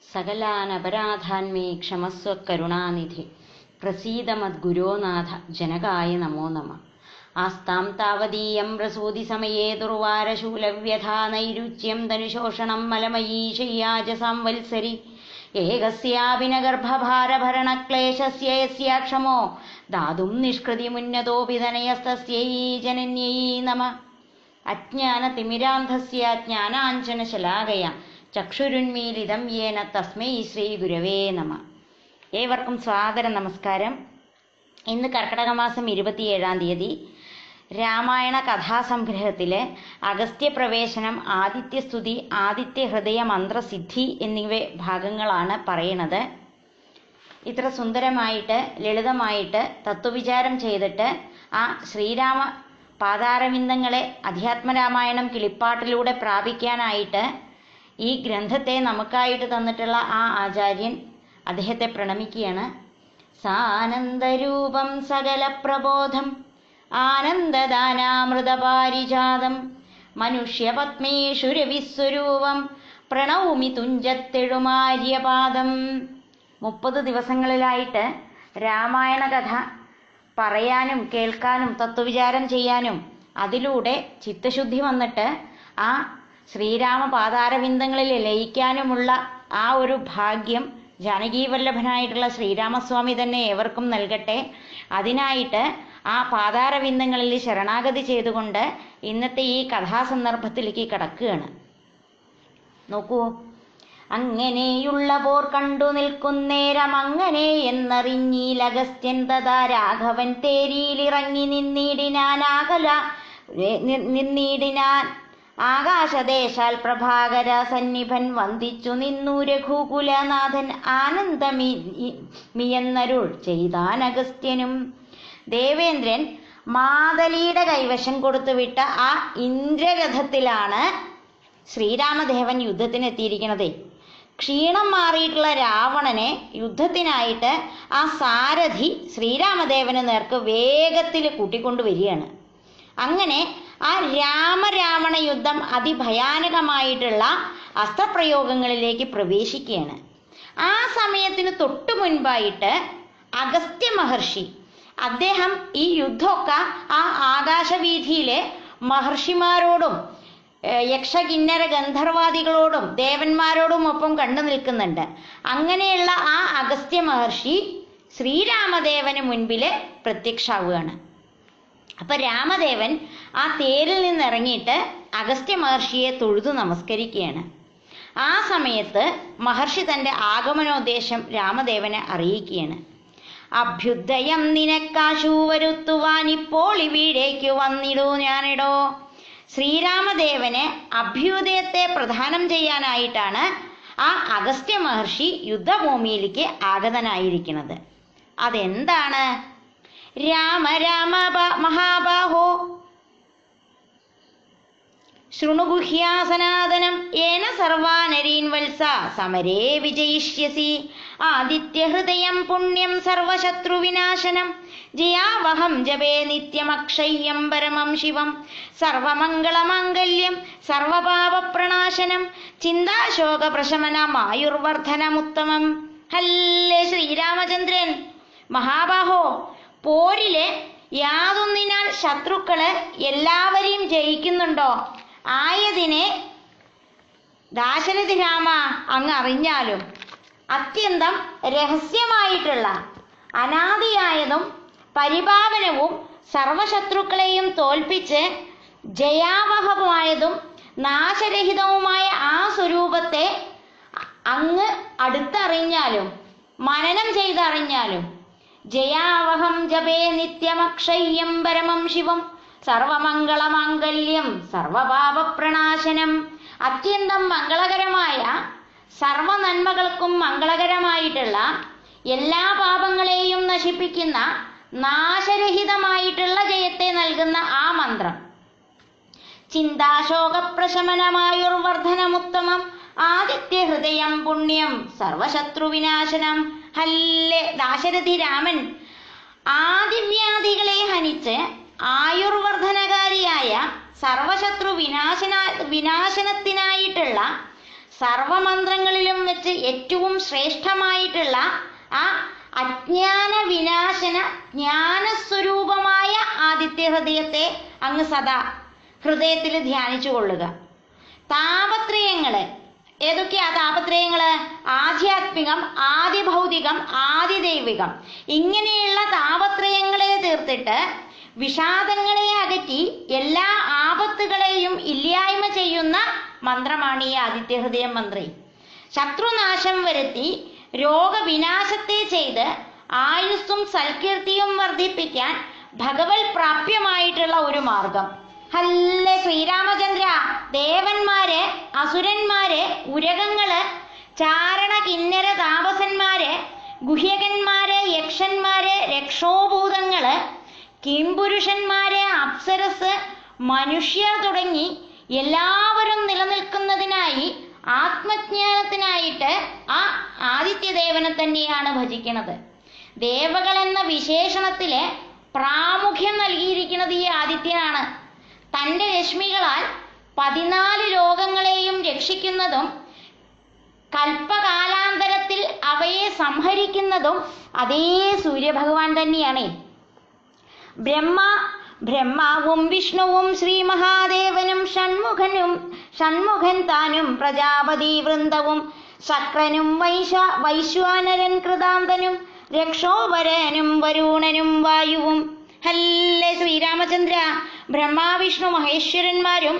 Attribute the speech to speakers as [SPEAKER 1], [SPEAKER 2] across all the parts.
[SPEAKER 1] സകലാനപരാധാന്മേ ക്ഷമസ്വ കരുണാനിധി പ്രസീദ മദ്ഗുരോനാഥ ജനകായ നമോ നമ ആസ്താം താവതീയം പ്രസൂതി സമയേ ദുർവാരശൂലവ്യഥാ നൈരുച്യം ധനുശോഷണം മലമയീ ശയ്യാജ സംവത്സരി ഏകസ്യാഭിനഗർഭഭാരഭരണക്ലേശസ്യ യസ്യാക്ഷമോ ദാതും നിഷ്കൃതിമുന്നതോപി തനയസ്തസ്യൈ ജനന്യൈ നമ അജ്ഞാനതിമിരാന്ധസ്യ ജ്ഞാനാഞ്ജനശലാകയ ചക്ഷുരുന്മീലിതം യേന തസ്മൈ ശ്രീ ഗുരവേ നമ ഏവർക്കും സ്വാഗത നമസ്കാരം ഇന്ന് കർക്കടക മാസം ഇരുപത്തിയേഴാം തീയതി രാമായണ കഥാസംഗ്രഹത്തിലെ അഗസ്ത്യപ്രവേശനം ആദിത്യസ്തുതി ആദിത്യഹൃദയ മന്ത്രസിദ്ധി എന്നിവ ഭാഗങ്ങളാണ് പറയണത് ഇത്ര സുന്ദരമായിട്ട് ലളിതമായിട്ട് തത്വവിചാരം ചെയ്തിട്ട് ആ ശ്രീരാമ പാതാരവിന്ദങ്ങളെ അധ്യാത്മരാമായണം കിളിപ്പാട്ടിലൂടെ പ്രാപിക്കാനായിട്ട് ഈ ഗ്രന്ഥത്തെ നമുക്കായിട്ട് തന്നിട്ടുള്ള ആ ആചാര്യൻ അദ്ദേഹത്തെ പ്രണമിക്കുകയാണ് സാനന്ദരൂപം സകല പ്രബോധം ആനന്ദദാനാമൃതപാരിജാതം മനുഷ്യപത്മേഷു രവിസ്വരൂപം പ്രണൗമി തുഞ്ചത്തെഴുമാര്യപാദം മുപ്പത് ദിവസങ്ങളിലായിട്ട് രാമായണ കഥ പറയാനും കേൾക്കാനും തത്വവിചാരം ചെയ്യാനും അതിലൂടെ ചിത്തശുദ്ധി വന്നിട്ട് ആ ശ്രീരാമ പാതാരവിന്ദങ്ങളിൽ ലയിക്കാനുമുള്ള ആ ഒരു ഭാഗ്യം ജാനകീവല്ലഭനായിട്ടുള്ള ശ്രീരാമസ്വാമി തന്നെ ഏവർക്കും നൽകട്ടെ അതിനായിട്ട് ആ പാതാരവിന്ദങ്ങളിൽ ശരണാഗതി ചെയ്തുകൊണ്ട് ഇന്നത്തെ ഈ കഥാസന്ദർഭത്തിലേക്ക് കടക്കുകയാണ് നോക്കൂ അങ്ങനെയുള്ള പോർ കണ്ടു നിൽക്കുന്നേരം അങ്ങനെ എന്നറിഞ്ഞീലഗസ്ത്യൻ തഥാ രാഘവൻ തേരിയിലിറങ്ങി നിന്നിടിനാനാകല നിന്നിടിനാൻ ആകാശദേശാൽ പ്രഭാകര സന്നിഭൻ വന്ദിച്ചു നിന്നു രഘുകുലനാഥൻ ആനന്ദമി മിയെന്നരുൾ ചെയ്താൻ അഗസ്ത്യനും ദേവേന്ദ്രൻ മാതലിയുടെ കൈവശം കൊടുത്തുവിട്ട ആ ഇന്ദ്രരഥത്തിലാണ് ശ്രീരാമദേവൻ യുദ്ധത്തിനെത്തിയിരിക്കുന്നത് ക്ഷീണം മാറിയിട്ടുള്ള രാവണനെ യുദ്ധത്തിനായിട്ട് ആ സാരഥി ശ്രീരാമദേവന് നേർക്ക് വേഗത്തിൽ കൂട്ടിക്കൊണ്ടുവരികയാണ് അങ്ങനെ ആ രാമരാവണ യുദ്ധം അതിഭയാനകമായിട്ടുള്ള അസ്ത്രപ്രയോഗങ്ങളിലേക്ക് പ്രവേശിക്കുകയാണ് ആ സമയത്തിന് തൊട്ടു മുൻപായിട്ട് അഗസ്ത്യ മഹർഷി അദ്ദേഹം ഈ യുദ്ധമൊക്കെ ആ ആകാശവീഥിയിലെ മഹർഷിമാരോടും യക്ഷകിന്നര ഗന്ധർവാദികളോടും ദേവന്മാരോടും ഒപ്പം കണ്ടു നിൽക്കുന്നുണ്ട് അങ്ങനെയുള്ള ആ അഗസ്ത്യ മഹർഷി ശ്രീരാമദേവന് മുൻപില് പ്രത്യക്ഷാവുകയാണ് അപ്പൊ രാമദേവൻ ആ തേരിൽ നിന്ന് ഇറങ്ങിയിട്ട് അഗസ്ത്യ മഹർഷിയെ തൊഴുതു നമസ്കരിക്കുകയാണ് ആ സമയത്ത് മഹർഷി തന്റെ ആഗമനോദ്ദേശം രാമദേവനെ അറിയിക്കുകയാണ് അഭ്യുദയം നിനക്കാശു വരുത്തുവാൻ ഇപ്പോൾ ഇവിടേക്ക് വന്നിടൂ ഞാനിടോ ശ്രീരാമദേവന് അഭ്യുദയത്തെ പ്രദാനം ചെയ്യാനായിട്ടാണ് ആ അഗസ്ത്യ മഹർഷി യുദ്ധഭൂമിയിലേക്ക് ആഗതനായിരിക്കുന്നത് അതെന്താണ് രാമ രാമ മഹാബാഹോ ശൃണുഗുഹ്യാസനാദനം ഏന സർവാനരീൻ വത്സ സമരേ വിജയിഷ്യസി ആദിത്യഹൃദയം പുണ്യം സർവശത്രുവിനാശനം ജയാവഹം ജപേ നിത്യമക്ഷയ്യം പരമം ശിവം സർവമംഗളമാംഗല്യം സർവപാപപ്രണാശനം ചിന്താശോക പ്രശമനമായുർവർദ്ധനമുത്തമം ഹല്ലേ ശ്രീരാമചന്ദ്രൻ മഹാബാഹോ പോരില് യാതൊന്നിനാൽ ശത്രുക്കള് എല്ലാവരെയും ജയിക്കുന്നുണ്ടോ ആയതിനെ ദാശരഥി രാമ അങ്ങ് അറിഞ്ഞാലും അത്യന്തം രഹസ്യമായിട്ടുള്ള അനാദിയായതും പരിപാവനവും സർവശത്രുക്കളെയും തോൽപ്പിച്ച് ജയാവഹമായതും നാശരഹിതവുമായ ആ സ്വരൂപത്തെ അങ്ങ് അടുത്തറിഞ്ഞാലും മനനം ചെയ്തറിഞ്ഞാലും ജയാവഹം ജപേ നിത്യമക്ഷയ്യം പരമം ശിവം സർവമംഗളമാംഗല്യം സർവപാപപ്രണാശനം അത്യന്തം മംഗളകരമായ സർവ നന്മകൾക്കും മംഗളകരമായിട്ടുള്ള എല്ലാ പാപങ്ങളെയും നശിപ്പിക്കുന്ന നാശരഹിതമായിട്ടുള്ള ജയത്തെ നൽകുന്ന ആ മന്ത്രം ചിന്താശോകപ്രശമനമായുർവർദ്ധനമുത്തമം ആദിത്യ ഹൃദയം പുണ്യം സർവശത്രുവിനാശനം ഹല്ലേ ദാശരഥി രാമൻ ആദിവ്യാധികളെ ഹനിച്ച് ആയുർവർദ്ധനകാരിയായ സർവശത്രു വിനാശന വിനാശനത്തിനായിട്ടുള്ള സർവമന്ത്രങ്ങളിലും വെച്ച് ഏറ്റവും ശ്രേഷ്ഠമായിട്ടുള്ള ആ അജ്ഞാന വിനാശന ജ്ഞാനസ്വരൂപമായ ആദിത്യ ഹൃദയത്തെ അങ്ങ് സദാ ഹൃദയത്തിൽ ധ്യാനിച്ചു കൊള്ളുക താപത്രയങ്ങള് ഏതൊക്കെയാ താപത്രയങ്ങള് ആധ്യാത്മികം ആദിഭൗതികം ആദിദൈവികം ഇങ്ങനെയുള്ള താപത്രയങ്ങളെ തീർത്തിട്ട് വിഷാദങ്ങളെ അകറ്റി എല്ലാ ആപത്തുകളെയും ഇല്ലായ്മ ചെയ്യുന്ന മന്ത്രമാണ് ഈ ആദിത്യഹൃദയം മന്ത്രി ശത്രുനാശം വരുത്തി രോഗവിനാശത്തെ ചെയ്ത് ആയുസ്സും സൽകീർത്തിയും വർദ്ധിപ്പിക്കാൻ ഭഗവത് പ്രാപ്യമായിട്ടുള്ള ഒരു മാർഗം ഹല്ലേ ശ്രീരാമചന്ദ്ര ദേവന്മാര് അസുരന്മാര് ഉരകങ്ങള് ചാരണ കിന്നര താപസന്മാര് ഗുഹ്യകന്മാര് യക്ഷന്മാര് രക്ഷോഭൂതങ്ങള് കിംപുരുഷന്മാര് അപ്സരസ് മനുഷ്യർ തുടങ്ങി എല്ലാവരും നിലനിൽക്കുന്നതിനായി ആത്മജ്ഞാനത്തിനായിട്ട് ആ ആദിത്യദേവനെ തന്നെയാണ് ഭജിക്കുന്നത് ദേവകൾ എന്ന വിശേഷണത്തില് പ്രാമുഖ്യം നൽകിയിരിക്കുന്നത് ഈ ആദിത്യനാണ് തന്റെ രശ്മികളാൽ പതിനാല് ലോകങ്ങളെയും രക്ഷിക്കുന്നതും കൽപ്പകാലാന്തരത്തിൽ അവയെ സംഹരിക്കുന്നതും അതേ സൂര്യഭഗവാൻ തന്നെയാണ് ബ്രഹ്മ ബ്രഹ്മാവും വിഷ്ണുവും ശ്രീ മഹാദേവനും ഷൺമുഖനും ഷൺമുഖൻ താനും പ്രജാപതി വൃന്ദവും ശക്രനും വൈശ വൈശ്വാനരൻ കൃതാന്തനും രക്ഷോവരനും വരുണനും വായുവും ഹല്ലേ ശ്രീരാമചന്ദ്ര ബ്രഹ്മാവിഷ്ണു മഹേശ്വരന്മാരും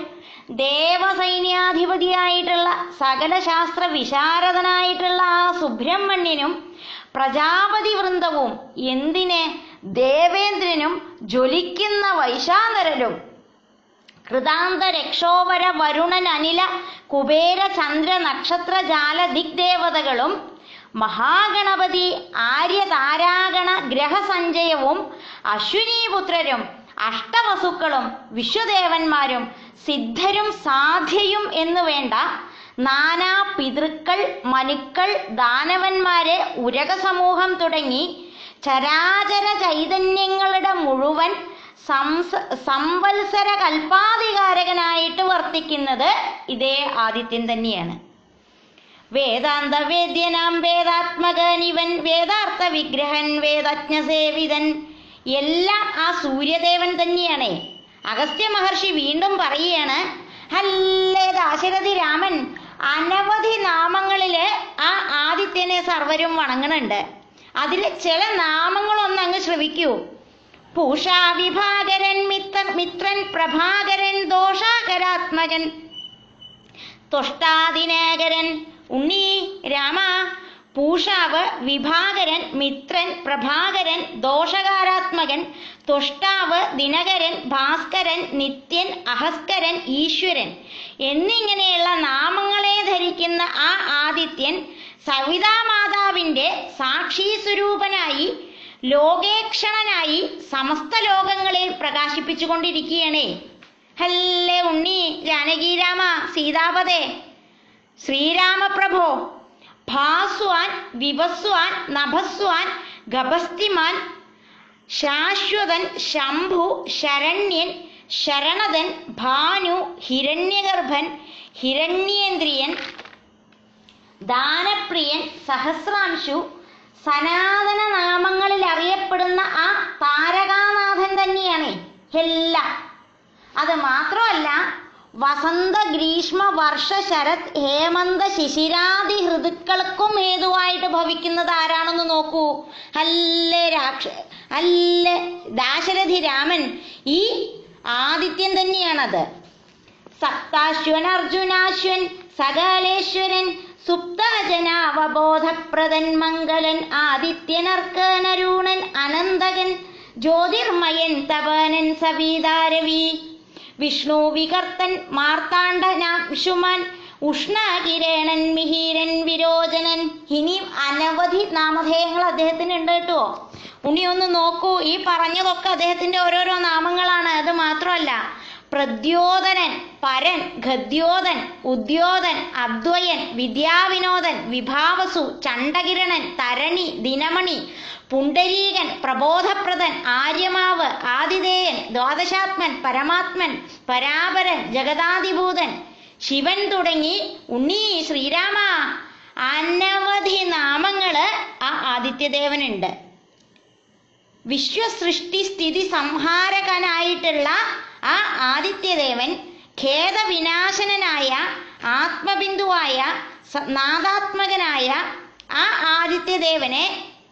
[SPEAKER 1] ദേവസൈന്യാധിപതിയായിട്ടുള്ള സകല ശാസ്ത്ര വിശാരദനായിട്ടുള്ള ആ സുബ്രഹ്മണ്യനും പ്രജാപതി വൃന്ദവും എന്തിന് ദേവേന്ദ്രനും ജ്വലിക്കുന്ന വൈശാനരനും കൃതാന്ത രക്ഷോവര വരുണൻ അനില കുബേര ചന്ദ്ര നക്ഷത്ര ജാല ദിഗ്ദേവതകളും മഹാഗണപതി ആര്യതാരാഗണ ഗ്രഹസഞ്ചയവും അശ്വിനീപുത്രരും അഷ്ടവസുക്കളും വിശ്വദേവന്മാരും സിദ്ധരും സാധ്യയും എന്നു വേണ്ട നാനാ പിതൃക്കൾ മനുക്കൾ ദാനവന്മാര് ഉരക സമൂഹം തുടങ്ങി ചരാചര ചൈതന്യങ്ങളുടെ മുഴുവൻ സംസ സംവത്സര കൽപ്പാധികാരകനായിട്ട് വർത്തിക്കുന്നത് ഇതേ ആദിത്യൻ തന്നെയാണ് വേദാന്ത വേദ്യനാം വേദാത്മകനിവൻ വേദാർത്ഥ വിഗ്രഹൻ വേദജ്ഞ സേവിതൻ എല്ലാം ആ സൂര്യദേവൻ തന്നെയാണ് അഗസ്ത്യ മഹർഷി വീണ്ടും പറയുകയാണ് ഹല്ലേ ദാശരഥി രാമൻ അനവധി നാമങ്ങളില് ആ ആദിത്യനെ സർവരും വണങ്ങുന്നുണ്ട് അതിൽ ചില നാമങ്ങളൊന്ന് അങ്ങ് ശ്രവിക്കൂ പൂഷാ വിഭാകരൻ മിത്ര മിത്രൻ പ്രഭാകരൻ ദോഷാകരാത്മകൻ തൊഷ്ടാദിനേകരൻ ഉണ്ണി രാമ പൂഷാവ് വിഭാകരൻ മിത്രൻ പ്രഭാകരൻ ദോഷകാരാത്മകൻ തൊഷ്ടാവ് ദിനകരൻ ഭാസ്കരൻ നിത്യൻ അഹസ്കരൻ ഈശ്വരൻ എന്നിങ്ങനെയുള്ള നാമങ്ങളെ ധരിക്കുന്ന ആ ആദിത്യൻ സവിതാമാതാവിന്റെ സാക്ഷി സ്വരൂപനായി ലോകേക്ഷണനായി സമസ്ത ലോകങ്ങളിൽ പ്രകാശിപ്പിച്ചുകൊണ്ടിരിക്കുകയാണേ ഹല്ലേ ഉണ്ണി ജാനകീരാമ സീതാപതേ ശ്രീരാമപ്രഭോ ഭാസ്വാൻ വിവസ്വാൻ നഭസ്വാൻ ഗഭസ്തിമാൻ ശാശ്വതൻ ശംഭു ശരണ്യൻ ശരണതൻ ഭാനു ഹിരണ്യഗർഭൻ ഹിരണ്യേന്ദ്രിയൻ ദാനപ്രിയൻ സഹസ്രാംശു സനാതന നാമങ്ങളിൽ അറിയപ്പെടുന്ന ആ താരകാനാഥൻ തന്നെയാണ് എല്ലാം അത് മാത്രമല്ല വസന്ത ഗ്രീഷ്മ വർഷ ശരത് ഹേമന്ത ശിശിരാദി ഋതുക്കൾക്കും ഹേതുവായിട്ട് ഭവിക്കുന്നത് ആരാണെന്ന് നോക്കൂ അല്ലേ രാക്ഷ അല്ലേ ദാശരഥി രാമൻ ഈ ആദിത്യൻ തന്നെയാണത് സപ്താശ്വൻ അർജുനാശ്വൻ സകലേശ്വരൻ സുപ്തജനാവബോധപ്രദൻ മംഗലൻ ആദിത്യനർക്കനരൂണൻ അനന്തകൻ ജ്യോതിർമയൻ തപനൻ സവീതാരവി വിഷ്ണു വികർത്തൻ മാർത്താണ്ഡനാംശുമാൻ ഉഷ്ണകിരണൻ മിഹിരൻ വിരോചനൻ ഇനിയും അനവധി നാമധേയങ്ങൾ അദ്ദേഹത്തിന് ഉണ്ട് കേട്ടോ ഉണ്ണി ഒന്ന് നോക്കൂ ഈ പറഞ്ഞതൊക്കെ അദ്ദേഹത്തിന്റെ ഓരോരോ നാമങ്ങളാണ് അത് മാത്രമല്ല പ്രദ്യോതനൻ പരൻ ഗദ്യോതൻ ഉദ്യോതൻ അദ്വയൻ വിദ്യാവിനോദൻ വിഭാവസു ചണ്ഡകിരണൻ തരണി ദിനമണി പുണ്ടരീകൻ പ്രബോധപ്രദൻ ആര്യമാവ് ആതിഥേയൻ ദ്വാദശാത്മൻ പരമാത്മൻ പരാപരൻ ജഗദാതിഭൂതൻ ശിവൻ തുടങ്ങി ഉണ്ണി ശ്രീരാമ അനവധി നാമങ്ങള് ആ ആദിത്യദേവനുണ്ട് വിശ്വസൃഷ്ടി സ്ഥിതി സംഹാരകനായിട്ടുള്ള ആ ആദിത്യദേവൻ ഖേദവിനാശനനായ ആത്മബിന്ദുവായ സ- നാദാത്മകനായ ആ ആദിത്യദേവനെ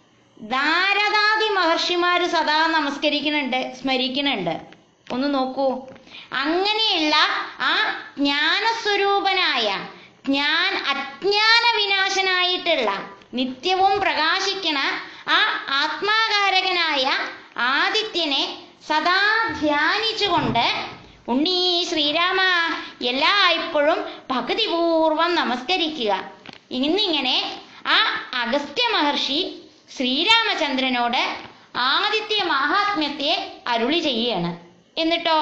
[SPEAKER 1] നാരദാദി മഹർഷിമാര് സദാ നമസ്കരിക്കുന്നുണ്ട് സ്മരിക്കുന്നുണ്ട് ഒന്ന് നോക്കൂ അങ്ങനെയുള്ള ആ ജ്ഞാനസ്വരൂപനായ ജ്ഞാൻ അജ്ഞാന വിനാശനായിട്ടുള്ള നിത്യവും പ്രകാശിക്കണ ആ ആത്മാകാരകനായ ആദിത്യനെ സദാ ധ്യാനിച്ചുകൊണ്ട് ഉണ്ണി ശ്രീരാമ എല്ലായ്പ്പോഴും ഭക്തിപൂർവം നമസ്കരിക്കുക ഇന്നിങ്ങനെ ആ അഗസ്ത്യ മഹർഷി ശ്രീരാമചന്ദ്രനോട് ആദിത്യ മഹാത്മ്യത്തെ അരുളി ചെയ്യുകയാണ് എന്നിട്ടോ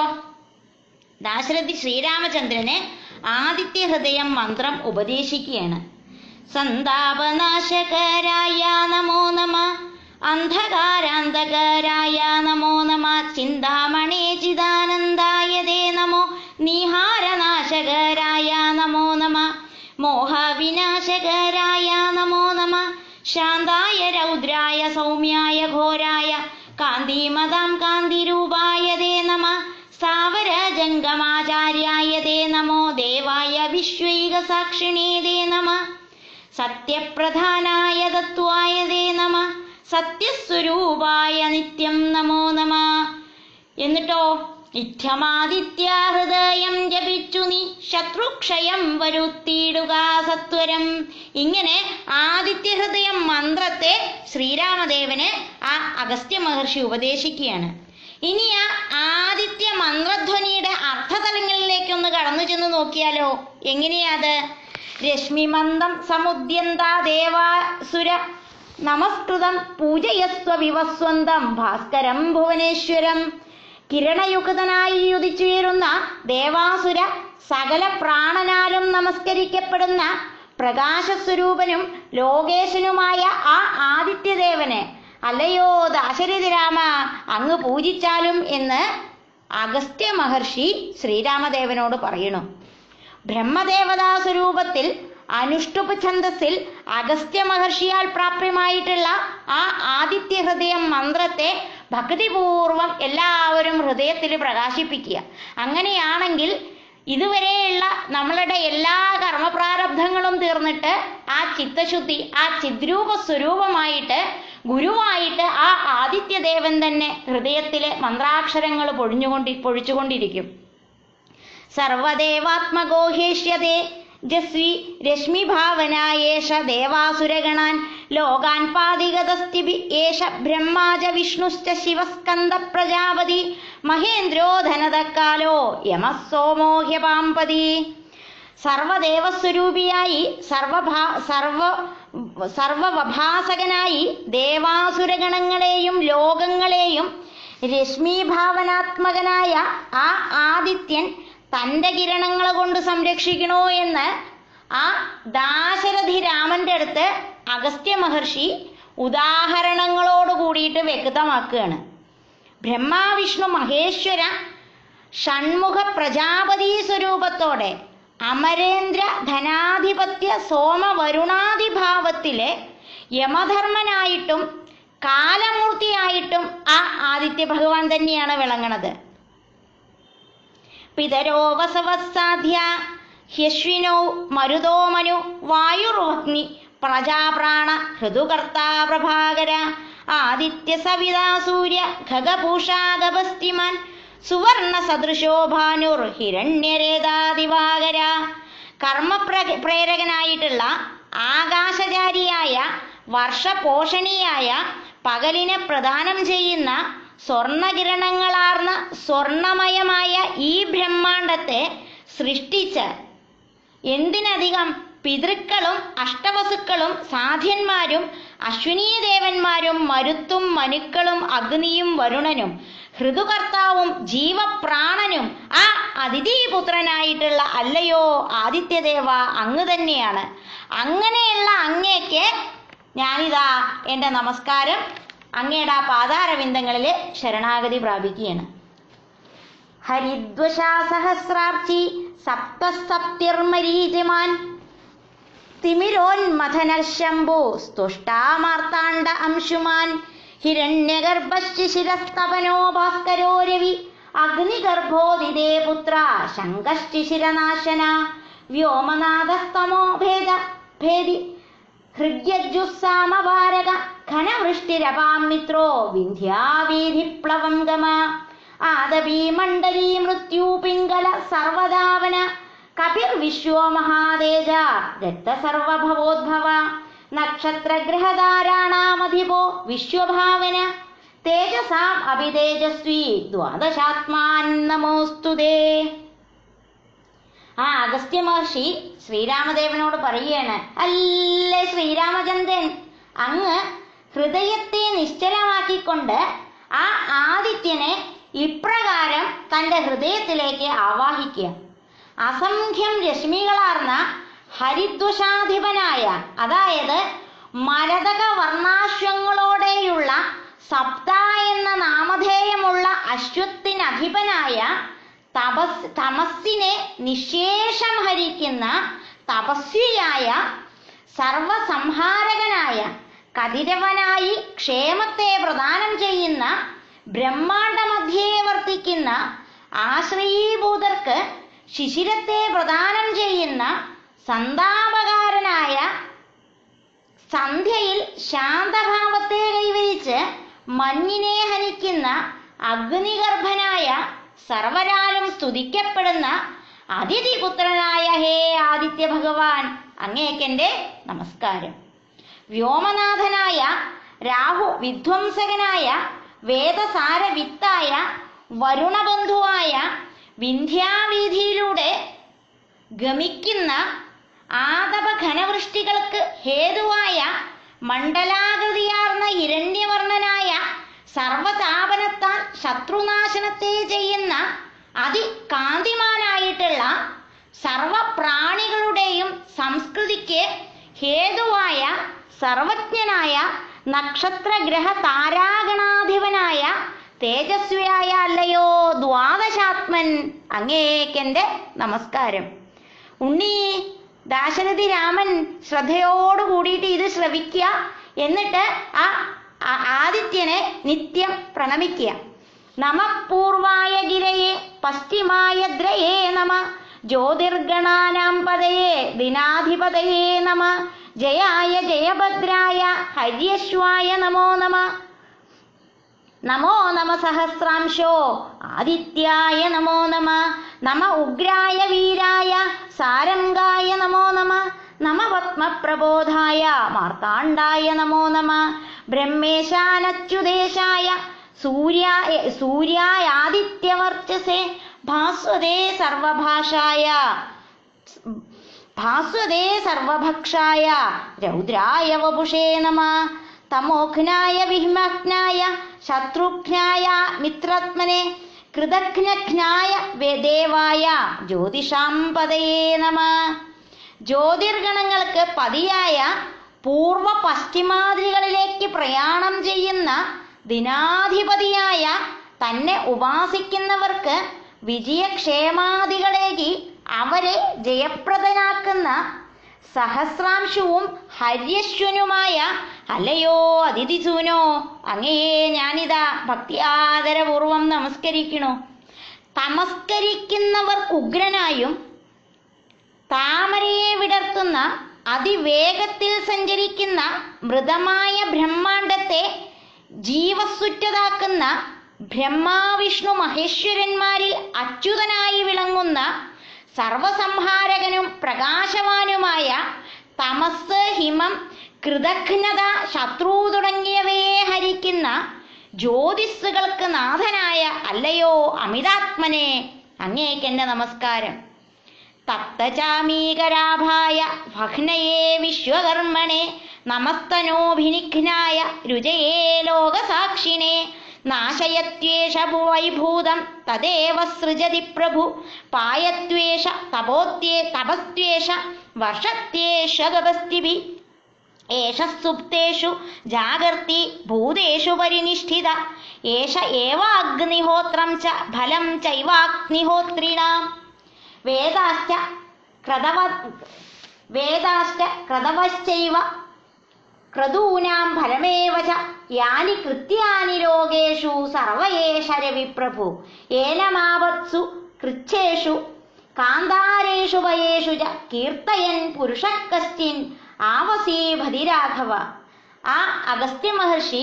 [SPEAKER 1] ദാശരഥി ശ്രീരാമചന്ദ്രന് ആദിത്യ ഹൃദയം മന്ത്രം ഉപദേശിക്കുകയാണ് സന്താപനാശകരായ നമോ നമ അന്ധകാരാന്തകരായ നമോ നമ ചിന്താമണേ ചിദാനന്ദായ ദേ നമോ നിഹാരനാശകരായ നമോ നമ മോഹവിനാശകരായ നമോ നമ ശാന്തായ രൗദ്രായ സൗമ്യായ ഘോരായ കാന്തിമതാം കാന്തിരൂപായ ദേ നമ സ്ഥാവര ജംഗമാചാര്യായ ദേ നമോ ദേവായ വിശ്വൈക സാക്ഷിണേ ദേ നമ സത്യപ്രധാനായ തത്വായ ദേ നമ സത്യസ്വരൂപായ നിത്യം നമോ നമ എന്നിട്ടോ ഇത്തമാദിത്യ ഹൃദയം ജപിച്ചു നീ ശത്രുക്ഷയം വരുത്തിയിടുക സത്വരം ഇങ്ങനെ ആദിത്യ ഹൃദയം മന്ത്രത്തെ ശ്രീരാമദേവന് ആ അഗസ്ത്യ മഹർഷി ഉപദേശിക്കുകയാണ് ഇനി ആ ആദിത്യ മന്ത്രധ്വനിയുടെ അർത്ഥതലങ്ങളിലേക്കൊന്ന് കടന്നു ചെന്ന് നോക്കിയാലോ എങ്ങനെയാത് രശ്മിമന്ദം സമുദ്യന്ത ദേവാസുര നമസ്കൃതം പൂജയസ്വ വിവസ്വന്തം ഭാസ്കരം ഭുവനേശ്വരം കിരണയുക്തനായി ഉദിച്ചുയരുന്ന ദേവാസുര സകല പ്രാണനാലും നമസ്കരിക്കപ്പെടുന്ന പ്രകാശസ്വരൂപനും ലോകേശനുമായ ആ ആദിത്യദേവന് അല്ലയോ ദാശരഥി രാമ അങ്ങ് പൂജിച്ചാലും എന്ന് അഗസ്ത്യ മഹർഷി ശ്രീരാമദേവനോട് പറയണു ബ്രഹ്മദേവതാ സ്വരൂപത്തിൽ അനുഷ്ടുപ് ഛന്ദസ്സിൽ അഗസ്ത്യ മഹർഷിയാൽ പ്രാപ്യമായിട്ടുള്ള ആ ആദിത്യ ഹൃദയം മന്ത്രത്തെ ഭക്തിപൂർവം എല്ലാവരും ഹൃദയത്തിൽ പ്രകാശിപ്പിക്കുക അങ്ങനെയാണെങ്കിൽ ഇതുവരെയുള്ള നമ്മളുടെ എല്ലാ കർമ്മപ്രാരബ്ധങ്ങളും തീർന്നിട്ട് ആ ചിത്തശുദ്ധി ആ ചിദ്രൂപ സ്വരൂപമായിട്ട് ഗുരുവായിട്ട് ആ ആദിത്യദേവൻ തന്നെ ഹൃദയത്തിലെ മന്ത്രാക്ഷരങ്ങൾ പൊഴിഞ്ഞുകൊണ്ടി പൊഴിച്ചുകൊണ്ടിരിക്കും സർവദേവാത്മഗോഹേഷ്യതേ ജസ്വി രശ്മിഭാവനായേഷ ദേവാസുരഗണാൻ ലോകാൻ പാതിഗതസ്ഥിഭി ഏഷ ബ്രഹ്മാജ വിഷ്ണുശ്ച ശിവസ്കന്ദ പ്രജാപതി മഹേന്ദ്രോ ധനതക്കാലോ യമഃ സോമോ ഹ്യപാമ്പതി സർവദേവസ്വരൂപിയായി സർവഭാ സർവ സർവവഭാസകനായി ദേവാസുരഗണങ്ങളെയും ലോകങ്ങളെയും രശ്മീഭാവനാത്മകനായ ആ ആദിത്യൻ തൻ്റെ കിരണങ്ങൾ കൊണ്ട് സംരക്ഷിക്കണോ എന്ന് ആ ദാശരഥി രാമന്റെ അടുത്ത് അഗസ്ത്യ മഹർഷി ഉദാഹരണങ്ങളോട് കൂടിയിട്ട് വ്യക്തമാക്കുകയാണ് ബ്രഹ്മാവിഷ്ണു മഹേശ്വര ഷൺമുഖ പ്രജാപതി സ്വരൂപത്തോടെ അമരേന്ദ്ര ധനാധിപത്യ സോമ വരുണാദിഭാവത്തിലെ യമധർമ്മനായിട്ടും കാലമൂർത്തിയായിട്ടും ആ ആദിത്യ ഭഗവാൻ തന്നെയാണ് വിളങ്ങണത് പിതരോ വസവസാധ്യ ഹ്യശ്വിനോ മരുതോ മനു വായുർവഗ്നി പ്രജാപ്രാണ ഹൃദുകർത്താ പ്രഭാകര ആദിത്യ സവിതാ സൂര്യ ഖഗഭൂഷാഗപസ്തിമാൻ സുവർണ സദൃശോ ഭാനുർ ഹിരണ്യരേതാദിവാകര കർമ്മപ്ര പ്രേരകനായിട്ടുള്ള ആകാശചാരിയായ വർഷപോഷണിയായ പകലിനെ പ്രദാനം ചെയ്യുന്ന സ്വർണകിരണങ്ങളാർന്ന സ്വർണമയമായ ഈ ബ്രഹ്മാണ്ടത്തെ സൃഷ്ടിച്ച് എന്തിനധികം പിതൃക്കളും അഷ്ടവസുക്കളും സാധ്യന്മാരും അശ്വിനീ ദേവന്മാരും മരുത്തും മനുക്കളും അഗ്നിയും വരുണനും ഹൃദുകർത്താവും ജീവപ്രാണനും ആ അതിഥിപുത്രനായിട്ടുള്ള അല്ലയോ ആദിത്യദേവ അങ്ങ് തന്നെയാണ് അങ്ങനെയുള്ള അങ്ങേക്ക് ഞാനിതാ എൻ്റെ നമസ്കാരം അങ്ങയുടെ ആ പാതാരവിന്ദങ്ങളിൽ ശരണാഗതി പ്രാപിക്കുകയാണ് ഹരിദ്വശാ സഹസ്രാർച്ചി സപ്തസപ്തിർമരീചിമാൻ തിമിരോന്മഥനശംഭു സ്തുഷ്ടാമാർത്താണ്ഡ അംശുമാൻ ഹിരണ്യഗർഭശിശിരസ്തപനോ ഭാസ്കരോ രവി അഗ്നിഗർഭോദിതേ പുത്ര ശങ്കശിശിരനാശന വ്യോമനാഥസ്തമോ ഭേദ ഭേദി ഹൃദ്യജുസ്സാമവാരക ഘനവൃഷ്ടിരപാം മിത്രോ വിന്ധ്യാവീധിപ്ലവം ഗമ ആദപീ മണ്ഡലീ മൃത്യു പിംഗല സർവദാവന കപിർവിശ്വോ മഹാതേജ രക്തസർവഭവോദ്ഭവ നക്ഷത്രഗ്രഹധാരാണാമധിപോ വിശ്വഭാവന തേജസാം അഭിതേജസ്വി ദ്വാദശാത്മാൻ നമോസ്തുതേ ആ അഗസ്ത്യ മഹർഷി ശ്രീരാമദേവനോട് പറയുകയാണ് അല്ലേ ശ്രീരാമചന്ദ്രൻ അങ്ങ് ഹൃദയത്തെ നിശ്ചലമാക്കിക്കൊണ്ട് ആ ആദിത്യനെ ഇപ്രകാരം തന്റെ ഹൃദയത്തിലേക്ക് ആവാഹിക്കുക അസംഖ്യം രശ്മികളാർന്ന ഹരിദ്വശാധിപനായ അതായത് മരതക വർണ്ണാശ്വങ്ങളോടെയുള്ള സപ്ത എന്ന നാമധേയമുള്ള അശ്വത്തിനധിപനായ തപസ് തമസ്സിനെ നിശേഷം ഹരിക്കുന്ന തപസ്വിയായ സർവസംഹാരകനായ കതിരവനായി ക്ഷേമത്തെ പ്രദാനം ചെയ്യുന്ന ബ്രഹ്മാണ്ട മധ്യേ വർത്തിക്കുന്ന ആശ്രയീഭൂതർക്ക് ശിശിരത്തെ പ്രദാനം ചെയ്യുന്ന സന്താപകാരനായ സന്ധ്യയിൽ ശാന്തഭാവത്തെ കൈവരിച്ച് മഞ്ഞിനെ ഹനിക്കുന്ന അഗ്നിഗർഭനായ സർവരാലും സ്തുതിക്കപ്പെടുന്ന അതിഥിപുത്രനായ ഹേ ആദിത്യ ഭഗവാൻ അങ്ങേക്കെന്റെ നമസ്കാരം വ്യോമനാഥനായ രാഹു വിധ്വംസകനായ വേദസാരവിത്തായ വരുണബന്ധുവായ വിന്ധ്യാവീതിയിലൂടെ ഗമിക്കുന്ന ആതപ ഘനവൃഷ്ടികൾക്ക് ഹേതുവായ മണ്ഡലാകൃതിയാർന്ന ഹിരണ്യവർണ്ണനായ സർവതാപനത്താൽ ശത്രുനാശനത്തെ ചെയ്യുന്ന അതികാന്തിമാനായിട്ടുള്ള സർവപ്രാണികളുടെയും സംസ്കൃതിക്ക് ഹേതുവായ സർവജ്ഞനായ നക്ഷത്രഗ്രഹ താരാഗണാധിപനായ തേജസ്വിയായ അല്ലയോ ദ്വാദശാത്മൻ അങ്ങേക്കെന്റെ നമസ്കാരം ഉണ്ണി ദാശരഥി രാമൻ ശ്രദ്ധയോട് കൂടിയിട്ട് ഇത് ശ്രവിക്കുക എന്നിട്ട് ആ ആ- ആദിത്യനെ നിത്യം പ്രണമിക്കുക നമ പൂർവായ ഗിരയെ പശ്ചിമായ ദ്രയേ നമ ജ്യോതിർഗണാനാം പതയേ ദിനാധിപതയേ നമ ജയായ ജയഭദ്രായ ഹര്യശ്വായ നമോ നമ നമോ നമ സഹസ്രാംശോ ആദിത്യായ നമോ നമ നമ ഉഗ്രായ വീരായ സാരംഗായ നമോ നമ നമ പത്മപ്രബോധായ മാർത്താണ്ഡായ നമോ നമ ബ്രഹ്മേശാനച്യുദേശായ സൂര്യ സൂര്യായാദിത്യവർച്ചസേ ഭാസ്വതേ സർവഭാഷായ ഭാസ്വതേ സർവഭക്ഷായ രൗദ്രായ വപുഷേ നമ തമോഘ്നായ വിഹ്മഘ്നായ ശത്രുഘ്നായ മിത്രാത്മനെ കൃതഘ്നഘ്നായ വേ- ദേവായ ജ്യോതിഷാം പതയേ നമ ജ്യോതിർഗണങ്ങൾക്ക് പതിയായ പൂർവ പശ്ചിമാതികളിലേക്ക് പ്രയാണം ചെയ്യുന്ന ദിനാധിപതിയായ തന്നെ ഉപാസിക്കുന്നവർക്ക് വിജയക്ഷേമാദികളേകി അവരെ ജയപ്രദനാക്കുന്ന സഹസ്രാംശുവും ഹര്യശ്വനുമായ അല്ലയോ അതിഥിസൂനോ അങ്ങയെ ഞാനിതാ ഭക്തിയാദരപൂർവം നമസ്കരിക്കണു തമസ്കരിക്കുന്നവർക്ക് ഉഗ്രനായും താമരയെ വിടർത്തുന്ന അതിവേഗത്തിൽ സഞ്ചരിക്കുന്ന മൃതമായ ബ്രഹ്മാണ്ടത്തെ ജീവസുറ്റതാക്കുന്ന ബ്രഹ്മാവിഷ്ണു മഹേശ്വരന്മാരിൽ അച്യുതനായി വിളങ്ങുന്ന സർവസംഹാരകനും പ്രകാശവാനുമായ തമസ് ഹിമം കൃതഘ്നത ശത്രു തുടങ്ങിയവയെ ഹരിക്കുന്ന ജ്യോതിസ്സുകൾക്ക് നാഥനായ അല്ലയോ അമിതാത്മനെ അങ്ങേക്കെന്റെ നമസ്കാരം തപ്തചാമീകരാഭായ ഭഗ്നയേ വിശ്വകർമ്മണെ നമസ്തനോഭിനിഘ്നായ രുചയേ ലോകസാക്ഷിനെ നാശയത്വേഷ വൈഭൂതം തദേവ സൃജതി പ്രഭു പായത്വേഷ തപോത്യേ തപസ്ത്വേഷ വർഷത്യേഷ ഗപസ്തിഭി ഏഷ സുപ്തേഷു ജാഗർത്തി ഭൂതേഷു പരിനിഷ്ഠിത ഏഷ ഏവ അഗ്നിഹോത്രം ച ഫലം ചൈവാഗ്നിഹോത്രിണാം വേദാശ്ച ക്രതവ വേദാശ്ച ക്രതവശ്ചൈവ ക്രതൂനാം ഫലമേവ ച യാനി കൃത്യാനി ലോകേഷു സർവയേഷ രവിപ്രഭു ഏനമാവത്സു കൃച്ഛേഷു കാന്താരേഷു വയേഷു ച കീർത്തയൻ പുരുഷ കശ്ചിൻ ആവസീഭതി രാഘവ ആ അഗസ്ത്യ മഹർഷി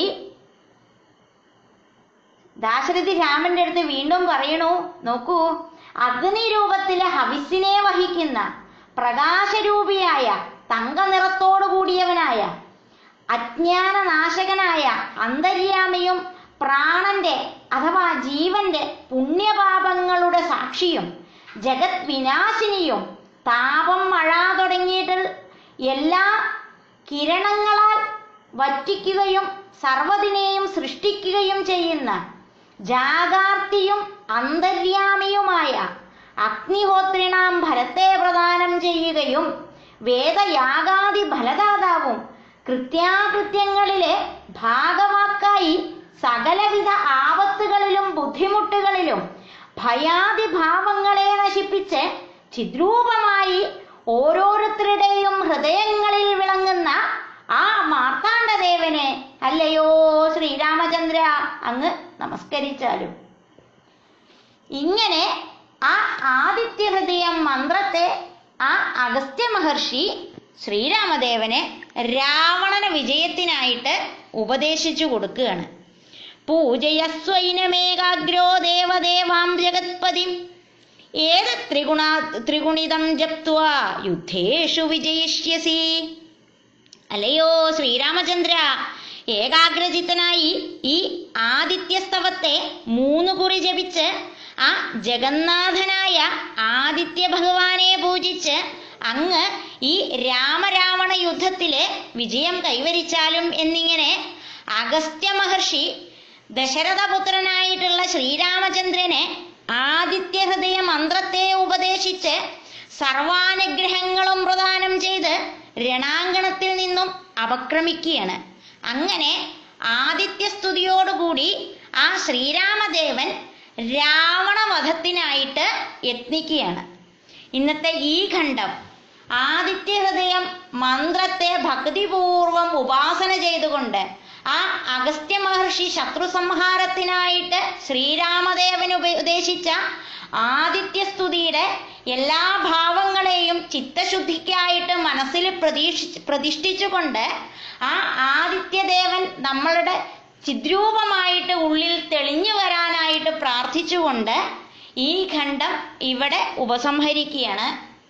[SPEAKER 1] ദാശരഥി രാമന്റെ അടുത്ത് വീണ്ടും പറയണു നോക്കൂ അഗ്നി രൂപത്തിലെ ഹവിസിനെ വഹിക്കുന്ന പ്രകാശരൂപിയായ തങ്ക നിറത്തോടു കൂടിയവനായ അജ്ഞാനനാശകനായ അന്തര്യാമിയും പ്രാണന്റെ അഥവാ ജീവന്റെ പുണ്യപാപങ്ങളുടെ സാക്ഷിയും ജഗത് വിനാശിനിയും താപം മഴ തുടങ്ങിയിട്ട് എല്ലാ കിരണങ്ങളാൽ വറ്റിക്കുകയും സർവ്വതിനെയും സൃഷ്ടിക്കുകയും ചെയ്യുന്ന ജാഗാർത്തിയും അന്തര്യാമിയുമായ അഗ്നിഹോത്രിണാം ഫലത്തെ പ്രദാനം ചെയ്യുകയും വേദയാഗാദി ഫലദാതാവും കൃത്യാകൃത്യങ്ങളിലെ ഭാഗവാക്കായി സകലവിധ ആപത്തുകളിലും ബുദ്ധിമുട്ടുകളിലും ഭയാതിഭാവങ്ങളെ നശിപ്പിച്ച് ചിദ്രൂപമായി ഓരോരുത്തരുടെയും ഹൃദയങ്ങളിൽ വിളങ്ങുന്ന ആ മാർത്താണ്ഡദേവനെ അല്ലയോ ശ്രീരാമചന്ദ്ര അങ്ങ് നമസ്കരിച്ചാലും ഇങ്ങനെ ആ ആദിത്യ ഹൃദയം മന്ത്രത്തെ ആ അഗസ്ത്യ മഹർഷി ശ്രീരാമദേവനെ രാവണന വിജയത്തിനായിട്ട് ഉപദേശിച്ചു കൊടുക്കുകയാണ് പൂജയസ്വൈനമേകാഗ്രോ ദേവദേവാം ജഗത്പതിം ഏത് ത്രിഗുണ ത്രിഗുണിതം ജപ്ത്വ യുദ്ധേഷു വിജയിഷ്യസി അല്ലയോ ശ്രീരാമചന്ദ്ര ഏകാഗ്രചിത്തനായി ഈ ആദിത്യസ്തവത്തെ മൂന്ന് കുറി ജപിച്ച് ആ ജഗന്നാഥനായ ആദിത്യ ഭഗവാനെ പൂജിച്ച് അങ്ങ് ഈ രാമരാവണ യുദ്ധത്തില് വിജയം കൈവരിച്ചാലും എന്നിങ്ങനെ അഗസ്ത്യ മഹർഷി ദശരഥപുത്രനായിട്ടുള്ള ശ്രീരാമചന്ദ്രന് ആദിത്യ ഹൃദയ മന്ത്രത്തെ ഉപദേശിച്ച് സർവാനുഗ്രഹങ്ങളും പ്രദാനം ചെയ്ത് രണാങ്കണത്തിൽ നിന്നും അപക്രമിക്കുകയാണ് അങ്ങനെ ആദിത്യസ്തുതിയോടുകൂടി ആ ശ്രീരാമദേവൻ രാവണവധത്തിനായിട്ട് യത്നിക്കുകയാണ് ഇന്നത്തെ ഈ ഖണ്ഡം ആദിത്യ ഹൃദയം മന്ത്രത്തെ ഭക്തിപൂർവം ഉപാസന ചെയ്തുകൊണ്ട് ആ അഗസ്ത്യ മഹർഷി ശത്രു സംഹാരത്തിനായിട്ട് ശ്രീരാമദേവൻ ഉപദേശിച്ച ആദിത്യസ്തുതിയുടെ എല്ലാ ഭാവങ്ങളെയും ചിത്തശുദ്ധിക്കായിട്ട് മനസ്സിൽ പ്രതീക്ഷി പ്രതിഷ്ഠിച്ചുകൊണ്ട് ആ ആദിത്യദേവൻ നമ്മളുടെ ചിദ്രൂപമായിട്ട് ഉള്ളിൽ തെളിഞ്ഞു വരാനായിട്ട് പ്രാർത്ഥിച്ചുകൊണ്ട് ഈ ഖണ്ഡം ഇവിടെ ഉപസംഹരിക്കുകയാണ്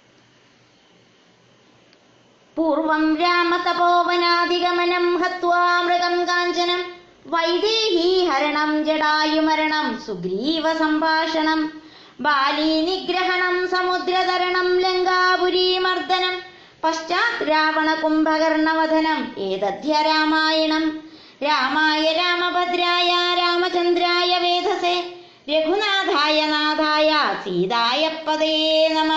[SPEAKER 1] പൂർവം രാമതപോവനാധിഗമനം ഹത്വാമൃതം കാഞ്ചനം വൈദേഹീ ഹരണം ജടായുമരണം സുഗ്രീവ സംഭാഷണം ബാലീ നിഗ്രഹണം സമുദ്രതരണം ലങ്കാപുരീമർദ്ദനം പശ്ചാത് രാവണ കുംഭകർണവധനം ഏതധ്യ രാമായണം രാമായ രാമഭദ്രായ രാമചന്ദ്രായ വേധസേ രഘുനാഥായ നാഥായ സീതായ പതേ നമ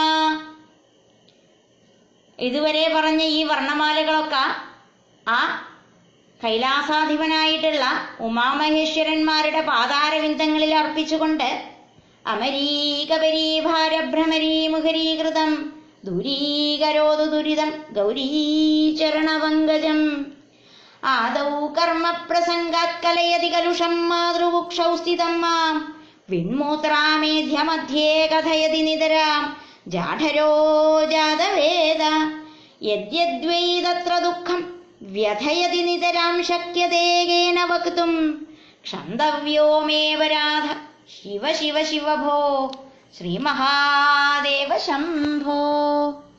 [SPEAKER 1] ഇതുവരെ പറഞ്ഞ ഈ വർണ്ണമാലകളൊക്കെ ആ കൈലാസാധിപനായിട്ടുള്ള ഉമാമഹേശ്വരന്മാരുടെ പാതാരവിന്ദങ്ങളിൽ അർപ്പിച്ചുകൊണ്ട് അമരീകപരീഭാരഭ്രമരീമുഖരീകൃതം ദൂരീകരോതു ദുരിതം ഗൗരീചരണപങ്കജം ആദൗ കർമ്മപ്രസംഗാത് കലയതി കലുഷം മാതൃവുക്ഷൗ സ്ഥിതം മാം വിൺമൂത്രാമേധ്യമധ്യേ കഥയതി നിതരാം ജാഠരോ ജാതവേദ യദ്യദ്വൈ തത്ര ദുഃഖം വ്യഥയതി നിതരാം ശക്യതേകേന വക്തും ക്ഷന്തവ്യോമേവരാധ ശിവ ശിവ ശിവ ഭോ ശ്രീമഹാദേവ ശംഭോ